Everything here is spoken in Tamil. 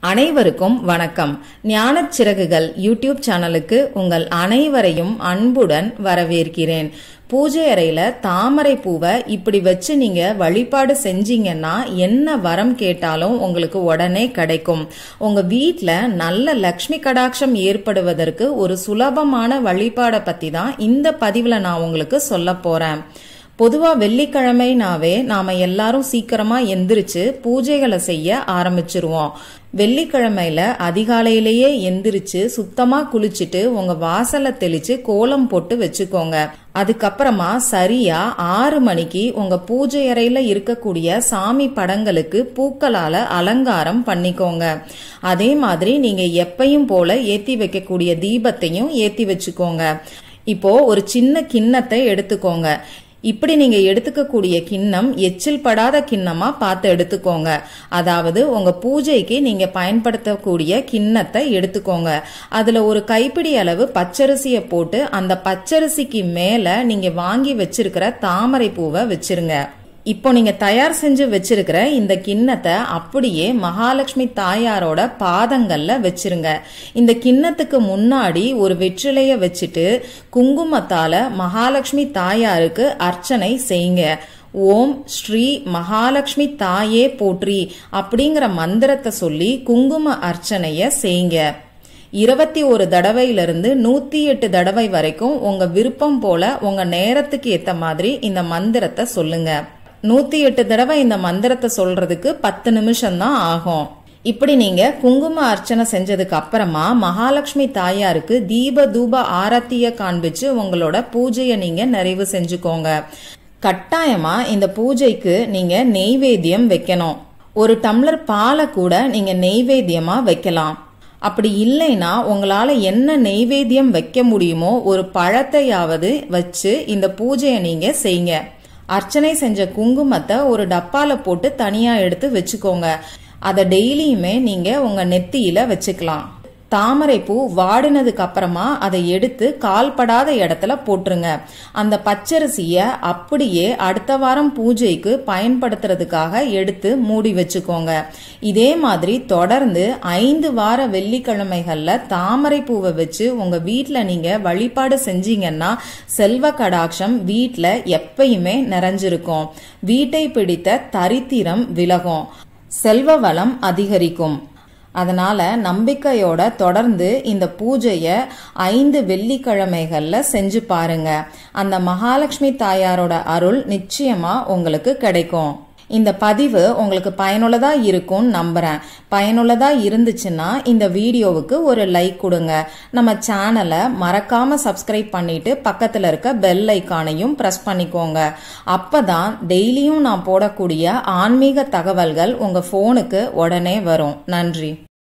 அனைவருக்கும் வணக்கம் ஞானச் சிறகுகள் யூடியூப் சேனலுக்கு உங்கள் அனைவரையும் அன்புடன் வரவேற்கிறேன் பூஜை அறையில தாமரை பூவை இப்படி வச்சு நீங்க வழிபாடு செஞ்சீங்கன்னா என்ன வரம் கேட்டாலும் உங்களுக்கு உடனே கிடைக்கும் உங்க வீட்ல நல்ல லக்ஷ்மி கடாட்சம் ஏற்படுவதற்கு ஒரு சுலபமான வழிபாடை பத்தி தான் இந்த பதிவுல நான் உங்களுக்கு சொல்ல போறேன் பொதுவா வெள்ளிக்கிழமைனாவே நாம எல்லாரும் சீக்கிரமா எந்திரிச்சு பூஜைகளை செய்ய ஆரம்பிச்சிருவோம் வெள்ளிக்கிழமையில அதிகாலையிலேயே எந்திரிச்சு சுத்தமா குளிச்சுட்டு உங்க வாசலை தெளிச்சு கோலம் போட்டு வச்சுக்கோங்க அதுக்கப்புறமா சரியா ஆறு மணிக்கு உங்க பூஜை அறையில இருக்கக்கூடிய சாமி படங்களுக்கு பூக்களால அலங்காரம் பண்ணிக்கோங்க அதே மாதிரி நீங்க எப்பையும் போல ஏத்தி வைக்கக்கூடிய தீபத்தையும் ஏத்தி வச்சுக்கோங்க இப்போ ஒரு சின்ன கிண்ணத்தை எடுத்துக்கோங்க இப்படி நீங்க எடுத்துக்கக்கூடிய கிண்ணம் எச்சில் படாத கிண்ணமா பார்த்து எடுத்துக்கோங்க அதாவது உங்க பூஜைக்கு நீங்க பயன்படுத்தக்கூடிய கிண்ணத்தை எடுத்துக்கோங்க அதுல ஒரு கைப்பிடி அளவு பச்சரிசியை போட்டு அந்த பச்சரிசிக்கு மேல நீங்க வாங்கி வச்சிருக்கிற தாமரை பூவை வச்சிருங்க இப்போ நீங்க தயார் செஞ்சு வச்சிருக்கிற இந்த கிண்ணத்தை அப்படியே மகாலட்சுமி தாயாரோட பாதங்கள்ல வச்சிருங்க இந்த கிண்ணத்துக்கு முன்னாடி ஒரு வெற்றிலைய வச்சுட்டு குங்குமத்தால மகாலட்சுமி தாயாருக்கு அர்ச்சனை செய்யுங்க ஓம் ஸ்ரீ மகாலட்சுமி தாயே போற்றி அப்படிங்கிற மந்திரத்தை சொல்லி குங்கும அர்ச்சனைய செய்யுங்க இருபத்தி ஒரு தடவையிலிருந்து நூத்தி எட்டு தடவை வரைக்கும் உங்க விருப்பம் போல உங்க நேரத்துக்கு ஏத்த மாதிரி இந்த மந்திரத்தை சொல்லுங்க நூத்தி எட்டு தடவை இந்த மந்திரத்தை சொல்றதுக்கு பத்து நிமிஷம் தான் ஆகும் இப்படி நீங்க குங்கும அர்ச்சனை செஞ்சதுக்கு அப்புறமா மகாலட்சுமி தாயாருக்கு தீப தூப ஆரத்திய காண்பிச்சு உங்களோட பூஜையை நீங்க நிறைவு செஞ்சுக்கோங்க கட்டாயமா இந்த பூஜைக்கு நீங்க நெய்வேத்தியம் வைக்கணும் ஒரு டம்ளர் பாலை கூட நீங்க நெய்வேத்தியமா வைக்கலாம் அப்படி இல்லைன்னா உங்களால என்ன நெய்வேத்தியம் வைக்க முடியுமோ ஒரு பழத்தையாவது வச்சு இந்த பூஜையை நீங்க செய்யுங்க அர்ச்சனை செஞ்ச குங்குமத்தை ஒரு டப்பால போட்டு தனியா எடுத்து வச்சுக்கோங்க அதை டெய்லியுமே நீங்க உங்க நெத்தியில வச்சுக்கலாம் தாமரை பூ வாடினதுக்கு அப்புறமா அதை எடுத்து கால்படாத இடத்துல போட்டுருங்க அந்த பச்சரிசிய அப்படியே அடுத்த வாரம் பூஜைக்கு பயன்படுத்துறதுக்காக எடுத்து மூடி வச்சுக்கோங்க இதே மாதிரி தொடர்ந்து ஐந்து வார வெள்ளிக்கிழமைகள்ல தாமரை பூவை வச்சு உங்க வீட்ல நீங்க வழிபாடு செஞ்சீங்கன்னா செல்வ கடாட்சம் வீட்ல எப்பயுமே நிறைஞ்சிருக்கும் வீட்டை பிடித்த தரித்திரம் விலகும் செல்வ வளம் அதிகரிக்கும் அதனால நம்பிக்கையோட தொடர்ந்து இந்த பூஜைய ஐந்து வெள்ளிக்கிழமைகள்ல செஞ்சு பாருங்க அந்த மகாலட்சுமி தாயாரோட அருள் நிச்சயமா உங்களுக்கு கிடைக்கும் இந்த பதிவு உங்களுக்கு பயனுள்ளதா இருக்கும்னு நம்புறேன் பயனுள்ளதா இருந்துச்சுன்னா இந்த வீடியோவுக்கு ஒரு லைக் கொடுங்க நம்ம சேனலை மறக்காம சப்ஸ்கிரைப் பண்ணிட்டு பக்கத்துல இருக்க பெல் ஐக்கானையும் பிரஸ் பண்ணிக்கோங்க அப்பதான் டெய்லியும் நான் போடக்கூடிய ஆன்மீக தகவல்கள் உங்க போனுக்கு உடனே வரும் நன்றி